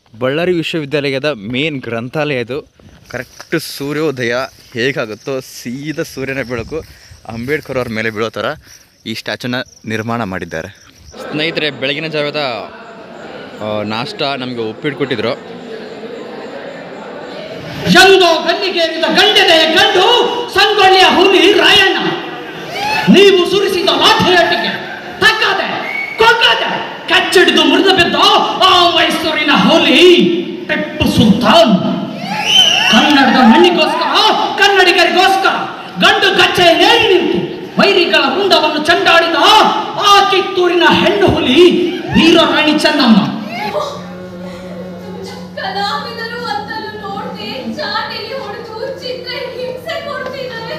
ಬಳ್ಳಾರಿ ವಿಶ್ವವಿದ್ಯಾಲಯದ ಮೇನ್ ಗ್ರಂಥಾಲಯ ಇದು ಕರೆಕ್ಟ್ ಸೂರ್ಯೋದಯ ಹೇಗಾಗುತ್ತೋ ಸೀದಾ ಸೂರ್ಯನ ಬೆಳಕು ಅಂಬೇಡ್ಕರ್ ಅವ್ರ ಮೇಲೆ ಬೀಳೋ ಥರ ಈ ಸ್ಟ್ಯಾಚುನ ನಿರ್ಮಾಣ ಮಾಡಿದ್ದಾರೆ ಸ್ನೇಹಿತರೆ ಬೆಳಗಿನ ಜಾವದ ಆ, ನಾಷ್ಟ ನಮಗೆ ಉಪ್ಪಿಟ್ಟು ಕೊಟ್ಟಿದ್ರು ಎಂದೋ ಗಲ್ಲಿಗೇರಿದ ಗಂಡೆದೆಯ ಗಂಡು ಸಂಗೊಳ್ಳಿಯ ಹುಲಿ ರಾಯಣ್ಣ ನೀವು ಸುರಿಸಿದ ಲಾಠಿಯೊಟ್ಟಿಗೆ ತಕ್ಕದೆ ಕೊಕ್ಕದೆ ಕಚ್ಚಿಡಿದು ಮುರಿದು ಬಿದ್ದ ಆ ಮೈಸೂರಿನ ಹುಲಿ ಟಿಪ್ಪು ಸುಲ್ತಾನ್ ಕನ್ನಡದ ಮಣ್ಣಿಗೋಸ್ಕರ ಕನ್ನಡಿಗರಿಗೋಸ್ಕರ ಗಂಡು ಕಚ್ಚೆಯೇರಿ ನಿಂತು ವೈರಿಗಳ ವೃಂದವನ್ನು ಚಂಡಾಡಿದ ಆ ಕಿತ್ತೂರಿನ ಹೆಣ್ಣು ಹುಲಿ ವೀರರಾಣಿ ಚೆನ್ನಮ್ಮ ಕಲಾವಿದರು ಅಂತಲೂ ನೋಡ್ದೆ ಚಾಟಿಲಿ ಹೊಡೆದು ಚಿತ್ರ ಹಿಂಸೆ ಕೊಡ್ತಿದ್ದಾರೆ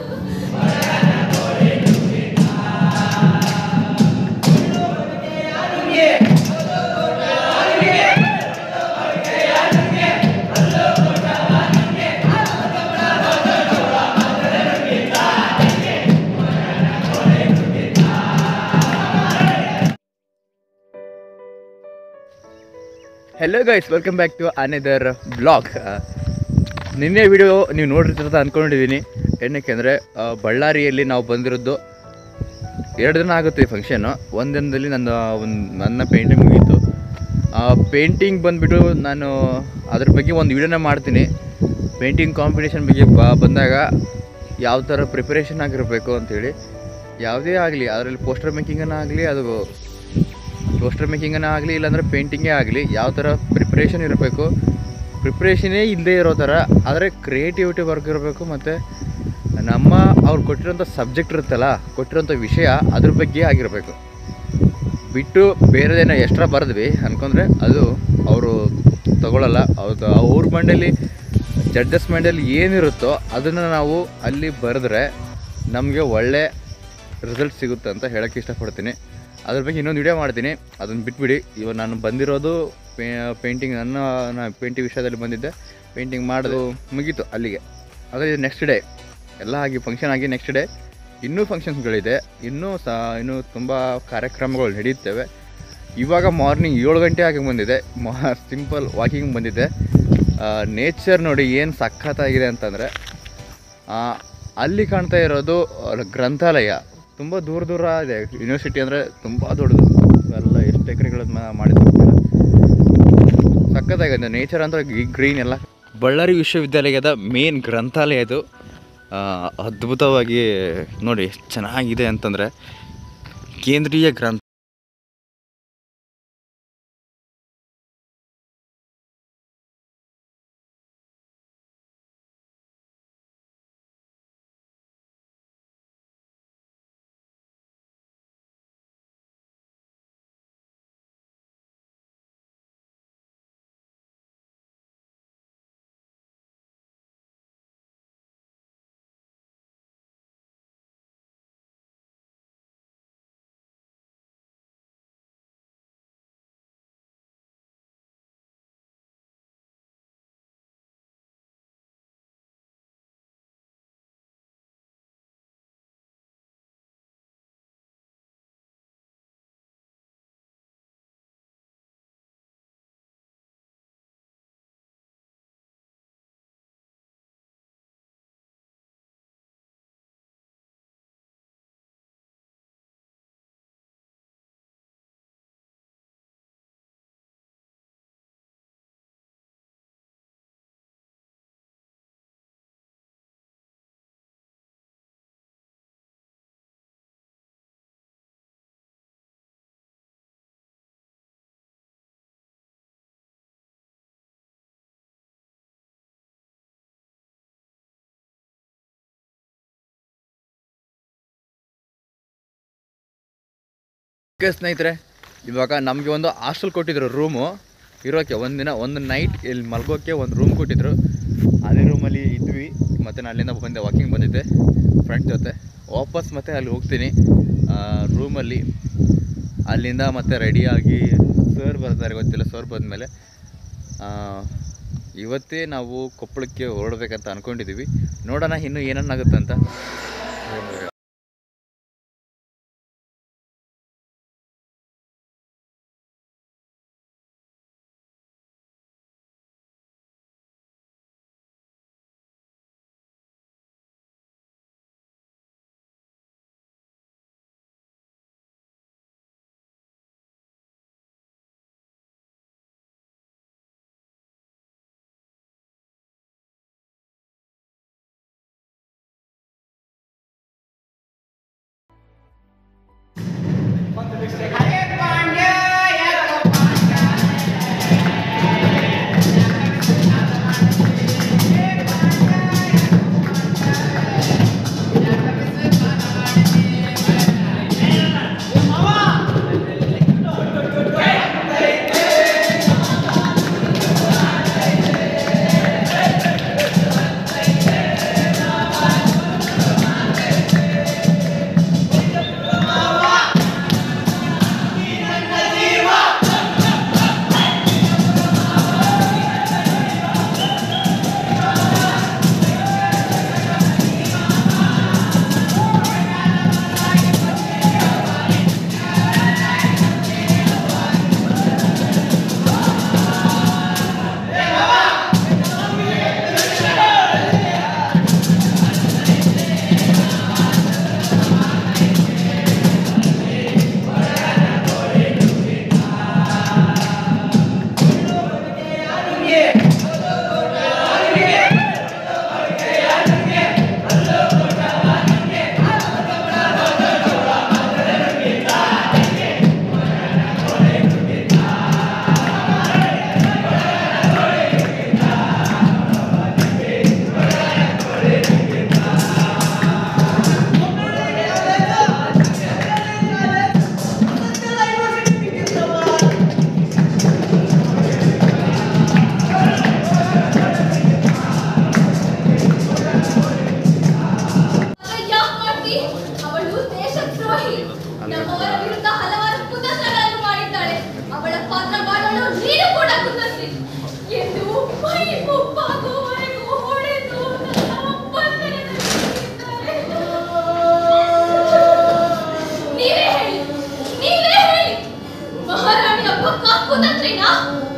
hello guys welcome back to another blog ನಿನ್ನೆ ವಿಡಿಯೋ ನೀವು ನೋಡಿರ್ತೀರ ಅಂದ್ಕೊಂಡಿದ್ದೀನಿ ಏನಕ್ಕೆ ಅಂದರೆ ಬಳ್ಳಾರಿಯಲ್ಲಿ ನಾವು ಬಂದಿರೋದು ಎರಡು ದಿನ ಆಗುತ್ತೆ ಈ ಫಂಕ್ಷನ್ನು ಒಂದು ದಿನದಲ್ಲಿ ನನ್ನ ಒಂದು ನನ್ನ ಪೇಂಟಿಂಗ್ ಮುಗೀತು ಆ ಪೇಂಟಿಂಗ್ ಬಂದುಬಿಟ್ಟು ನಾನು ಅದ್ರ ಬಗ್ಗೆ ಒಂದು ವಿಡಿಯೋನ ಮಾಡ್ತೀನಿ ಪೇಂಟಿಂಗ್ ಕಾಂಪಿಟೇಷನ್ ಬಗ್ಗೆ ಬ ಬಂದಾಗ ಯಾವ ಥರ ಪ್ರಿಪರೇಷನ್ ಆಗಿರಬೇಕು ಅಂಥೇಳಿ ಯಾವುದೇ ಆಗಲಿ ಅದರಲ್ಲಿ ಪೋಸ್ಟರ್ ಮೇಕಿಂಗನ್ನ ಆಗಲಿ ಅದು ಪೋಸ್ಟರ್ ಮೇಕಿಂಗನ್ನ ಆಗಲಿ ಇಲ್ಲಾಂದರೆ ಪೇಂಟಿಂಗೇ ಆಗಲಿ ಯಾವ ಥರ ಪ್ರಿಪ್ರೇಷನ್ ಇರಬೇಕು ಪ್ರಿಪ್ರೇಷನೇ ಇಲ್ಲದೆ ಇರೋ ಥರ ಆದರೆ ಕ್ರಿಯೇಟಿವಿಟಿ ವರ್ಕ್ ಇರಬೇಕು ಮತ್ತು ನಮ್ಮ ಅವ್ರು ಕೊಟ್ಟಿರೋಂಥ ಸಬ್ಜೆಕ್ಟ್ ಇರುತ್ತಲ್ಲ ಕೊಟ್ಟಿರೋಂಥ ವಿಷಯ ಅದ್ರ ಬಗ್ಗೆ ಆಗಿರಬೇಕು ಬಿಟ್ಟು ಬೇರೆದೇನೋ ಎಕ್ಸ್ಟ್ರಾ ಬರೆದ್ವಿ ಅನ್ಕೊಂಡ್ರೆ ಅದು ಅವರು ತಗೊಳ್ಳಲ್ಲ ಅವ್ರದ್ದು ಅವ್ರ ಮಂಡಲ್ಲಿ ಜಡ್ಜಸ್ ಮಂಡಲ್ಲಿ ಏನಿರುತ್ತೋ ಅದನ್ನು ನಾವು ಅಲ್ಲಿ ಬರೆದ್ರೆ ನಮಗೆ ಒಳ್ಳೆ ರಿಸಲ್ಟ್ ಸಿಗುತ್ತೆ ಅಂತ ಹೇಳೋಕ್ಕೆ ಇಷ್ಟಪಡ್ತೀನಿ ಅದ್ರ ಬಗ್ಗೆ ಇನ್ನೊಂದು ವಿಡಿಯೋ ಮಾಡ್ತೀನಿ ಅದನ್ನು ಬಿಟ್ಬಿಡಿ ಇವಾಗ ನಾನು ಬಂದಿರೋದು ಪೇ ಪೇಂಟಿಂಗ್ ನನ್ನ ನಾನು ಪೇಂಟಿಂಗ್ ವಿಷಯದಲ್ಲಿ ಬಂದಿದ್ದೆ ಪೇಂಟಿಂಗ್ ಮಾಡೋದು ಮುಗೀತು ಅಲ್ಲಿಗೆ ಆದರೆ ನೆಕ್ಸ್ಟ್ ಡೇ ಎಲ್ಲ ಆಗಿ ಫಂಕ್ಷನ್ ಆಗಿ ನೆಕ್ಸ್ಟ್ ಡೇ ಇನ್ನೂ ಫಂಕ್ಷನ್ಸ್ಗಳಿದೆ ಇನ್ನೂ ಸಹ ಇನ್ನೂ ತುಂಬ ಕಾರ್ಯಕ್ರಮಗಳು ನಡೆಯುತ್ತವೆ ಇವಾಗ ಮಾರ್ನಿಂಗ್ ಏಳು ಗಂಟೆ ಆಗಿ ಬಂದಿದೆ ಮಾ ಸಿಂಪಲ್ ವಾಕಿಂಗ್ ಬಂದಿದ್ದೆ ನೇಚರ್ ನೋಡಿ ಏನು ಸಖತ್ತಾಗಿದೆ ಅಂತಂದರೆ ಅಲ್ಲಿ ಕಾಣ್ತಾ ಇರೋದು ಆ, ಗ್ರಂಥಾಲಯ ತುಂಬ ದೂರ ದೂರ ಇದೆ ಯೂನಿವರ್ಸಿಟಿ ಅಂದರೆ ತುಂಬ ದೊಡ್ಡದು ಎಲ್ಲ ಎಷ್ಟು ಎಕರೆಗಳನ್ನ ಮಾಡಿದ್ರು ಗೊತ್ತಿಲ್ಲ. ಸಖತ್ತಾಗಿದೆ ನೇಚರ್ ಅಂದರೆ ಗ್ರೀನ್ ಎಲ್ಲ ಬಳ್ಳಾರಿ ವಿಶ್ವವಿದ್ಯಾಲಯದ ಮೇನ್ ಗ್ರಂಥಾಲಯ ಇದು ಆ, ಅದ್ಭುತವಾಗಿ ನೋಡಿ ಎಷ್ಟು ಚೆನ್ನಾಗಿದೆ ಅಂತಂದರೆ ಕೇಂದ್ರೀಯ ಗ್ರಂಥ ಓಕೆ ಸ್ನೇಹಿತರೆ ಇವಾಗ ನಮಗೆ ಒಂದು ಹಾಸ್ಟೆಲ್ ಕೊಟ್ಟಿದ್ರು ರೂಮು ಇರೋಕ್ಕೆ ಒಂದಿನ ಒಂದು ನೈಟ್ ಇಲ್ಲಿ ಮಲ್ಗೋಕ್ಕೆ ಒಂದು ರೂಮ್ ಕೊಟ್ಟಿದ್ರು ಅದೇ ರೂಮಲ್ಲಿ ಇದ್ವಿ ಮತ್ತು ನಾನು ಅಲ್ಲಿಂದ ಬಂದೆ ವಾಕಿಂಗ್ ಬಂದಿದ್ದೆ ಫ್ರೆಂಡ್ ಜೊತೆ ವಾಪಸ್ ಮತ್ತೆ ಅಲ್ಲಿ ಹೋಗ್ತೀನಿ ರೂಮಲ್ಲಿ ಅಲ್ಲಿಂದ ಮತ್ತೆ ರೆಡಿಯಾಗಿ ಸರ್ ಬರ್ತಾರೆ ಗೊತ್ತಿಲ್ಲ ಸರ್ ಬಂದಮೇಲೆ ಇವತ್ತೇ ನಾವು ಕೊಪ್ಪಳಕ್ಕೆ ಹೊರಡ್ಬೇಕಂತ ಅಂದ್ಕೊಂಡಿದ್ದೀವಿ ನೋಡೋಣ ಇನ್ನೂ ಏನನ್ನಾಗುತ್ತೆ ಅಂತ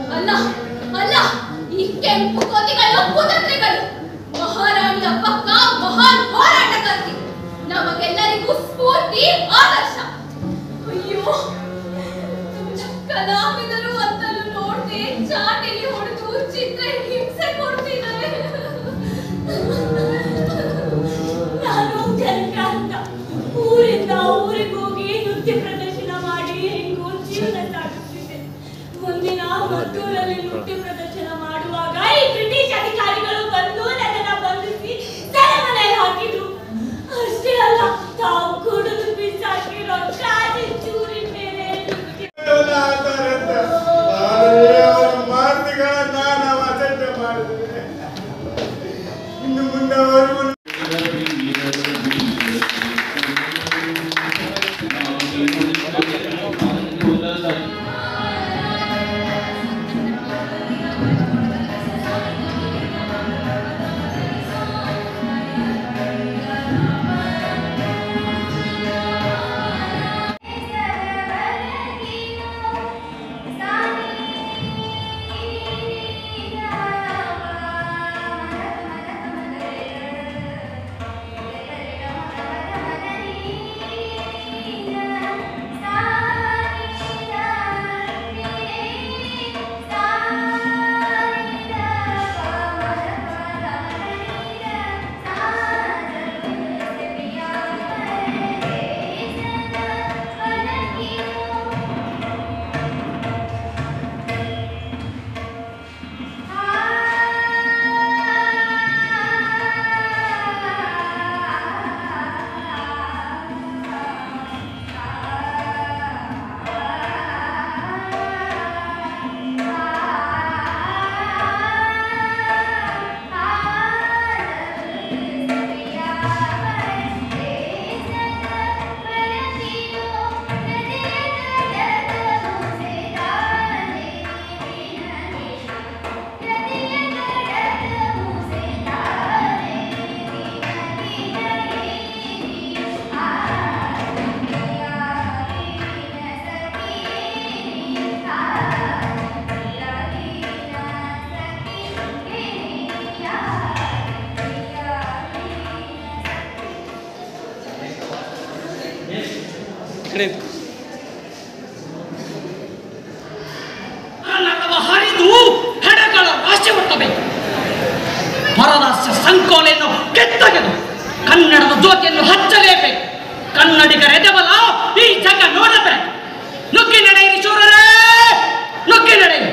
ಅಲ್ಲ ಅಲ್ಲ ಈ ಕೆಂಪು ಕೋತಿಗಳ ಕುತಂತ್ರಿಗಳು ಮಹಾರಾಣಿಯ ಪಕ್ಕ ಮಹಾನ್ ಹೋರಾಟಗಾರ್ತಿ ನಮಗೆಲ್ಲರಿಗೂ ಸ್ಫೂರ್ತಿ ಆದರ್ಶ ಅಯ್ಯೋ ಕಲಾವಿದರು ಅಂತಲೂ ನೋಡ್ದೆ ಚಾಟಿಲಿ ಹೊಡೆದು ಚಿತ್ರ ಹಿಂಸೆ ಕೊಡ್ತಿದ್ದಾರೆ ನಾನು ಜನಕ ಅಂತ ಊರಿಂದ ಊರಿಗೆ ಹೋಗಿ ನೃತ್ಯ ಪ್ರದರ್ಶನ ಮಾಡಿ ಹೆಂಗೋ ಜೀವನ ಸಾಗಿಸ್ತಿದ್ದೆ ಮುಂದಿನ ಮದ್ದೂರಲ್ಲಿ ನೃತ್ಯ ಪ್ರದರ್ಶನ ಮಾಡುವಾಗ ಈ ಬ್ರಿಟಿಷ್ ಅಧಿಕಾರಿಗಳು ಬಂದು ನನ್ನನ್ನ ಬಂಧಿಸಿ ಸೆರೆಮನೆಗೆ ಹಾಕಿದ್ರು ಅಷ್ಟೇ ಅಲ್ಲ ತಾವು ಕುಡಿದು ಬಿಸಾಕಿರೋ ಕಾಜಿ ಚೂರಿ ಮೇಲೆ ನೃತ್ಯ ಮಾತುಗಳನ್ನ ನಾವು ಅಸಡ್ಡೆ ಮಾಡಿದ್ರೆ ಇನ್ನು ಮುಂದೆ ಅವರು ಕನ್ನಡವ ಹರಿದು ಹೆಣಗಳ ರಾಶಿ ಹುಟ್ಟಬೇಕು ಪರದಾಸ್ಯ ಸಂಕೋಲೆಯನ್ನು ಕೆತ್ತಗೆದು ಕನ್ನಡದ ಜ್ಯೋತಿಯನ್ನು ಹಚ್ಚಲೇಬೇಕು ಕನ್ನಡಿಗರ ಎದೆಬಲ ಈ ಜಗ ನೋಡಬೇಕು ನುಗ್ಗಿ ನಡೆಯಿರಿ ಶೂರರೇ ನುಗ್ಗಿ ನಡೆಯಿರಿ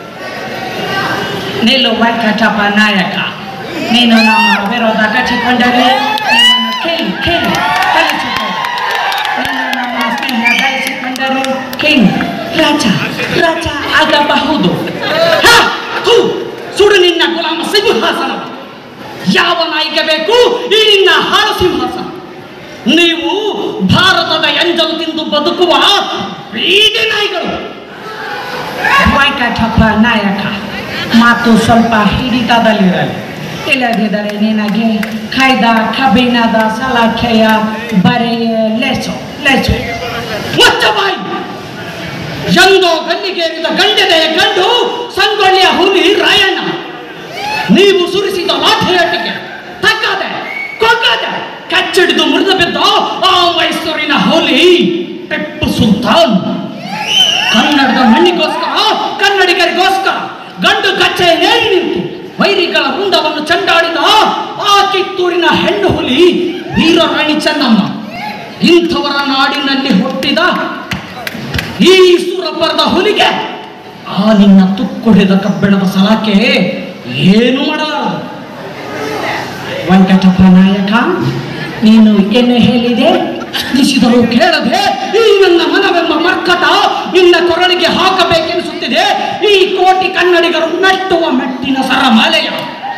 ನಿಲ್ಲು ವೆಂಕಟಪ್ಪ ನಾಯಕ ನೀನು ನಮ್ಮ ವಿರೋಧ ಕಟ್ಟಿಕೊಂಡರೆ ನಿನ್ನನ್ನು ಕಿಂಗ್ ಕಿಂಗ್ ಕಲಿಸಿಕೊಳ್ಳು ನೀನು ನಮ್ಮ ಸ್ನೇಹ ಬಯಸಿಕೊಂಡರೆ ಕಿಂಗ್ ರಾಜ ರಾಜ ಆಗಬಹುದು ಹ, ಹೂ, ಸುಡು ನಿನ್ನ ಗುಲಾಮ ಸಿಂಹಾಸನ ಯಾವ ನಾಯಿಗೆ ಬೇಕು ಈ ನಿನ್ನ ಹಾಳು ಸಿಂಹಾಸನ ನೀವು ಭಾರತದ ಎಂಜಲು ತಿಂದು ಬದುಕುವ ಬೀದಿ ನಾಯಿಗಳು ವೆಂಕಟಪ್ಪ ನಾಯಕ ಮಾತು ಸ್ವಲ್ಪ ಹಿಡಿತದಲ್ಲಿರಲಿ ಇಲ್ಲದಿದ್ದರೆ ನಿನಗೆ ಕೈದ ಕಬ್ಬಿಣದ ಸಲಾಖೆಯ ಬರೆಯ ಲೆಸು ಲೆಸು ಮುಚ್ಚ ಬಾಯಿ ಎಂದೋ ಗಲ್ಲಿಗೇರಿದ ಗಂಡೆದೆಯ ಗಂಡು ಸಂಗೊಳ್ಳಿಯ ಹುಲಿ ರಾಯಣ್ಣ ನೀವು ಸುರಿಸಿದ ಲಾಠಿಯೊಟ್ಟಿಗೆ ತಕ್ಕದೆ ಕೊಕ್ಕದೆ ಕಚ್ಚಿಡಿದು ಮುರಿದು ಬಿದ್ದ ಆ ಮೈಸೂರಿನ ಹುಲಿ ಟಿಪ್ಪು ಸುಲ್ತಾನ್ ಕನ್ನಡದ ಮಣ್ಣಿಗೋಸ್ಕರ ಕನ್ನಡಿಗರಿಗೋಸ್ಕರ ಗಂಡು ಕಚ್ಚೆಯನ್ನೇ ನಿಂತು ವೈರಿಗಳ ವೃಂದವನ್ನು ಚಂಡಾಡಿದ ಆ ಕಿತ್ತೂರಿನ ಹೆಣ್ಣು ಹುಲಿ ವೀರರಾಣಿ ಚೆನ್ನಮ್ಮ ಇಂಥವರ ನಾಡಿನಲ್ಲಿ ಹುಟ್ಟಿದ ಈ ಸುರಪರದ ಹುಲಿಗೆ ಆ ನಿನ್ನ ತುಕ್ಕೊಡೆದ ಕಬ್ಬಿಣದ ಸಲಾಕೆ ಏನು ಮಾಡಲಾರದು ವೆಂಕಟಪ್ಪ ನಾಯಕ ನೀನು ಏನು ಹೇಳಿದೆ ನಿಸಿದರೂ ಕೇಳದೆ ಈ ನನ್ನ ಮನವೆಂಬ ಮರ್ಕಟ ನಿನ್ನ ಕೊರಳಿಗೆ ಹಾಕಬೇಕೆನಿಸುತ್ತಿದೆ ಈ ಕೋಟಿ ಕನ್ನಡಿಗರು ನಟ್ಟುವ ಮೆಟ್ಟಿನ ಸರಮಾಲೆಯ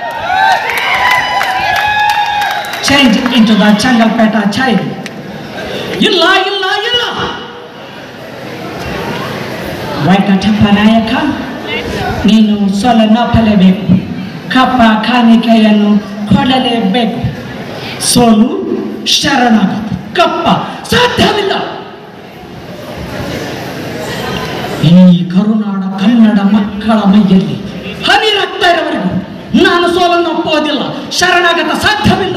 ಚೇಂಜ್ ಇಂಟು ದ ಚಂಗಲ್ಪೇಟ ಚೈಲ್ಡ್ ಇಲ್ಲ ಇಲ್ಲ ಇಲ್ಲ ವೆಂಕಟಪ್ಪ ನಾಯಕ ನೀನು ಸೊಲನ್ನಪ್ಪಲೇಬೇಕು ಕಪ್ಪ ಕಾಣಿಕೆಯನ್ನು ಕೊಡಲೇಬೇಕು ಸೋಲು ಶರಣಾಗತು ಕಪ್ಪ ಸಾಧ್ಯವಿಲ್ಲ ಈ ಕರುನಾಡ ಕನ್ನಡ ಮಕ್ಕಳ ಮೈಯಲ್ಲಿ ಹನಿ ರಕ್ತ ಇರೋವರೆಗೂ ನಾನು ಸೋಲನ್ನು ಒಪ್ಪುವುದಿಲ್ಲ ಶರಣಾಗತ ಸಾಧ್ಯವಿಲ್ಲ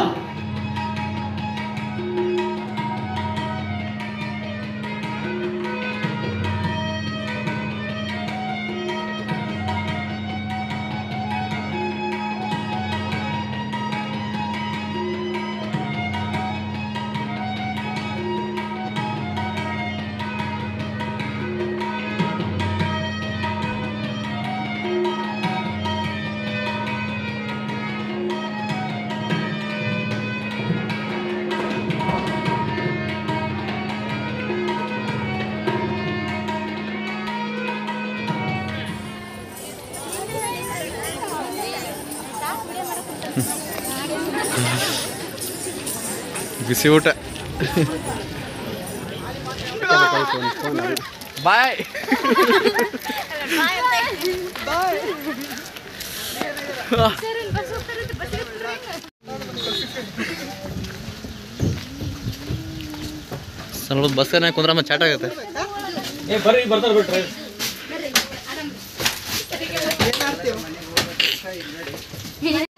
ಬಿಸಿ ಊಟ ಬಾಯ್ ಸ್ವಲ್ಪ ಬಸ್ಸನ್ನ ಕುಂದ್ರಮ್ಮ ಚಾಟ್ ಆಗುತ್ತೆ ಏ ಬರ್ರಿ ಬರ್ತಾರ ಬಿಟ್ರೆ